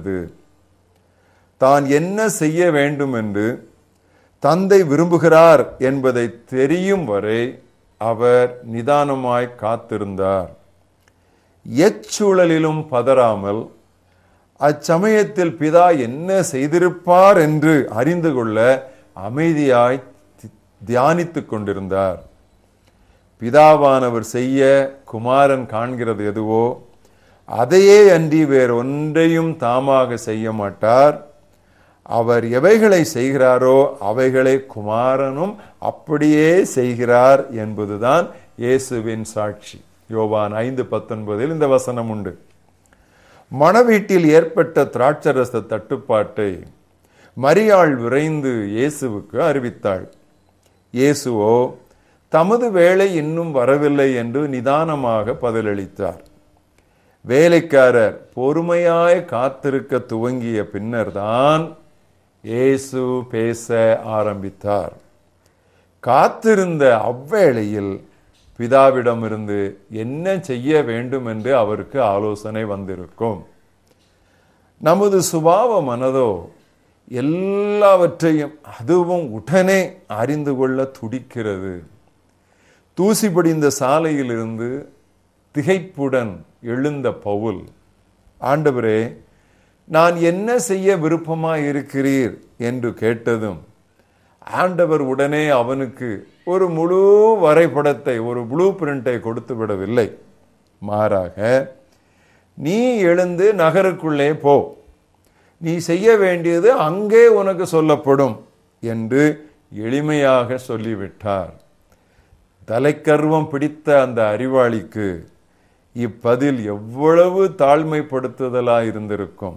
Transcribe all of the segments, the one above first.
கொண்டிருந்தது தான் என்ன செய்ய வேண்டும் என்று தந்தை விரும்புகிறார் என்பதை தெரியும் வரை அவர் நிதானமாய் காத்திருந்தார் எச்சூழலிலும் பதறாமல் அச்சமயத்தில் பிதா என்ன செய்திருப்பார் என்று அறிந்து கொள்ள அமைதியாய் தி- தியானித்துக் கொண்டிருந்தார் பிதாவானவர் செய்ய குமாரன் காண்கிறது எதுவோ அதையே அன்றி வேறொன்றையும் தாமாக செய்ய மாட்டார் அவர் எவைகளை செய்கிறாரோ அவைகளை குமாரனும் அப்படியே செய்கிறார் என்பதுதான் இயேசுவின் சாட்சி யோவான் ஐந்து பத்தொன்பதில் இந்த வசனம் உண்டு மணவீட்டில் ஏற்பட்ட திராட்சரச தட்டுப்பாட்டை மரியாள் விரைந்து இயேசுவுக்கு அறிவித்தாள் இயேசுவோ தமது வேலை இன்னும் வரவில்லை என்று நிதானமாக பதிலளித்தார் வேலைக்காரர் பொறுமையாய் காத்திருக்க துவங்கிய பின்னர்தான் இயேசு பேச ஆரம்பித்தார் காத்திருந்த அவ்வேளையில் பிதாவிடமிருந்து என்ன செய்ய வேண்டும் என்று அவருக்கு ஆலோசனை வந்திருக்கும் நமது சுபாவ மனதோ எல்லாவற்றையும் அதுவும் உடனே அறிந்து கொள்ள துடிக்கிறது தூசி படிந்த சாலையிலிருந்து திகைப்புடன் எழுந்த பவுல் ஆண்டவரே நான் என்ன செய்ய விருப்பமாய் இருக்கிறீர் என்று கேட்டதும் ஆண்டவர் உடனே அவனுக்கு ஒரு முழு வரைபடத்தை ஒரு ப்ளூ பிரிண்டை கொடுத்து விடவில்லை மாறாக நீ எழுந்து நகருக்குள்ளே போ நீ செய்ய வேண்டியது அங்கே உனக்கு சொல்லப்படும் என்று எளிமையாக சொல்லிவிட்டார் தலைக்கர்வம் பிடித்த அந்த அறிவாளிக்கு இப்பதில் எவ்வளவு தாழ்மைப்படுத்துதலா இருந்திருக்கும்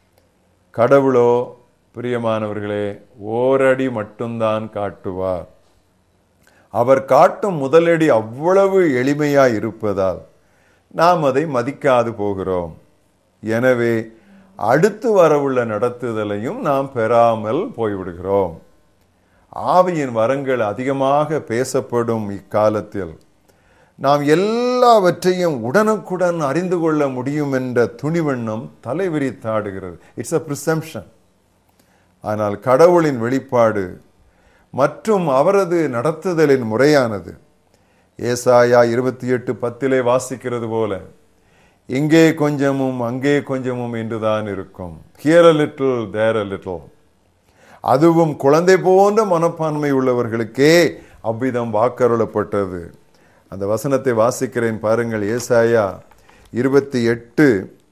கடவுளோ பிரியமானவர்களே ஓரடி மட்டும்தான் காட்டுவார் அவர் காட்டும் முதலடி அவ்வளவு எளிமையாய் இருப்பதால் நாம் அதை மதிக்காது போகிறோம் எனவே அடுத்து வரவுள்ள நடத்துதலையும் நாம் பெறாமல் போய்விடுகிறோம் ஆவியின் வரங்கள் அதிகமாக பேசப்படும் இக்காலத்தில் நாம் எல்லாவற்றையும் உடனுக்குடன் அறிந்து கொள்ள முடியும் என்ற துணிவெண்ணம் தலைவிரித்தாடுகிறது இட்ஸ் அ பிரிசம்ஷன் ஆனால் கடவுளின் வெளிப்பாடு மற்றும் அவரது நடத்துதலின் முறையானது ஏசாயா இருபத்தி எட்டு பத்திலே வாசிக்கிறது போல இங்கே கொஞ்சமும் அங்கே கொஞ்சமும் என்றுதான் இருக்கும் here a little there a little அதுவும் குழந்தை போன்ற மனப்பான்மை உள்ளவர்களுக்கே அவ்விதம் வாக்கருளப்பட்டது அந்த வசனத்தை வாசிக்கிறேன் பாருங்கள் ஏசாயா இருபத்தி எட்டு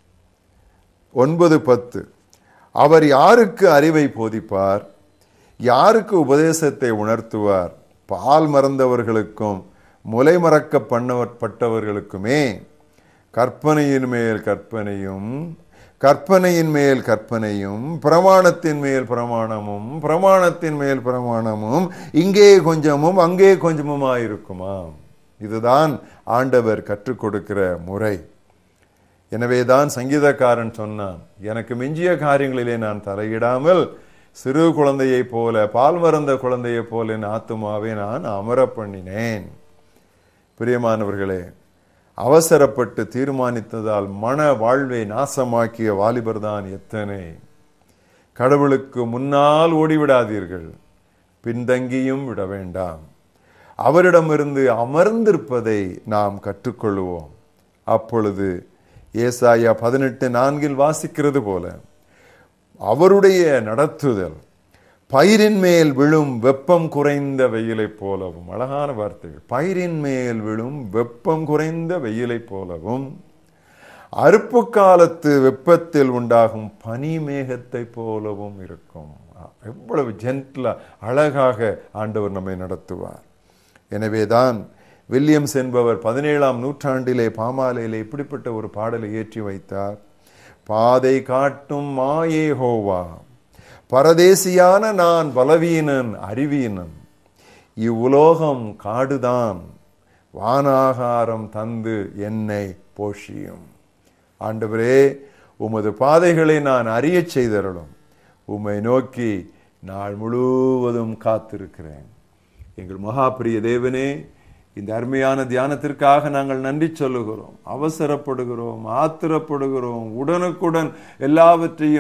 ஒன்பது பத்து அவர் யாருக்கு அறிவை போதிப்பார் யாருக்கு உபதேசத்தை உணர்த்துவார் பால் மறந்தவர்களுக்கும் முலை மறக்க பண்ணப்பட்டவர்களுக்குமே கற்பனையின் மேல் கற்பனையும் கற்பனையின் மேல் கற்பனையும் பிரமாணத்தின் மேல் பிரமாணமும் பிரமாணத்தின் மேல் பிரமாணமும் இங்கே கொஞ்சமும் அங்கே கொஞ்சமுமாயிருக்குமாம் இதுதான் ஆண்டவர் கற்றுக் கொடுக்கிற முறை எனவேதான் சங்கீதக்காரன் சொன்னான் எனக்கு மிஞ்சிய காரியங்களிலே நான் தலையிடாமல் சிறு குழந்தையைப் போல பால் மறந்த குழந்தையைப் போல என் ஆத்துமாவை நான் அமர பண்ணினேன் பிரியமானவர்களே அவசரப்பட்டு தீர்மானித்ததால் மன வாழ்வை நாசமாக்கிய வாலிபர் தான் எத்தனை கடவுளுக்கு முன்னால் ஓடிவிடாதீர்கள் பின்தங்கியும் விட வேண்டாம் அவரிடமிருந்து அமர்ந்திருப்பதை நாம் கற்றுக்கொள்வோம் அப்பொழுது ஏசாயா பதினெட்டு நான்கில் வாசிக்கிறது போல அவருடைய நடத்துதல் பயிரின் மேல் விழும் வெப்பம் குறைந்த வெயிலைப் போலவும் அழகான வார்த்தைகள் பயிரின் மேல் விழும் வெப்பம் குறைந்த வெயிலைப் போலவும் அறுப்பு காலத்து வெப்பத்தில் உண்டாகும் பனி மேகத்தை போலவும் இருக்கும் எவ்வளவு ஜென்டிலா அழகாக ஆண்டவர் நம்மை நடத்துவார் எனவேதான் வில்லியம்ஸ் என்பவர் பதினேழாம் நூற்றாண்டிலே பாமாலையிலே இப்படிப்பட்ட ஒரு பாடலை ஏற்றி வைத்தார் பாதை காட்டும் மாயே ஹோவா பரதேசியான நான் பலவீனன் அறிவீனன் இவ்வுலோகம் காடுதான் வானாகாரம் தந்து என்னை போஷியும் ஆண்டவரே உமது பாதைகளை நான் அறியச் செய்தருளும் உம்மை நோக்கி நாள் முழுவதும் காத்திருக்கிறேன் எங்கள் மகாபிரிய தேவனே இந்த அருமையான தியானத்திற்காக நாங்கள் நன்றி சொல்லுகிறோம் அவசரப்படுகிறோம் ஆத்திரப்படுகிறோம் உடனுக்குடன் எல்லாவற்றையும்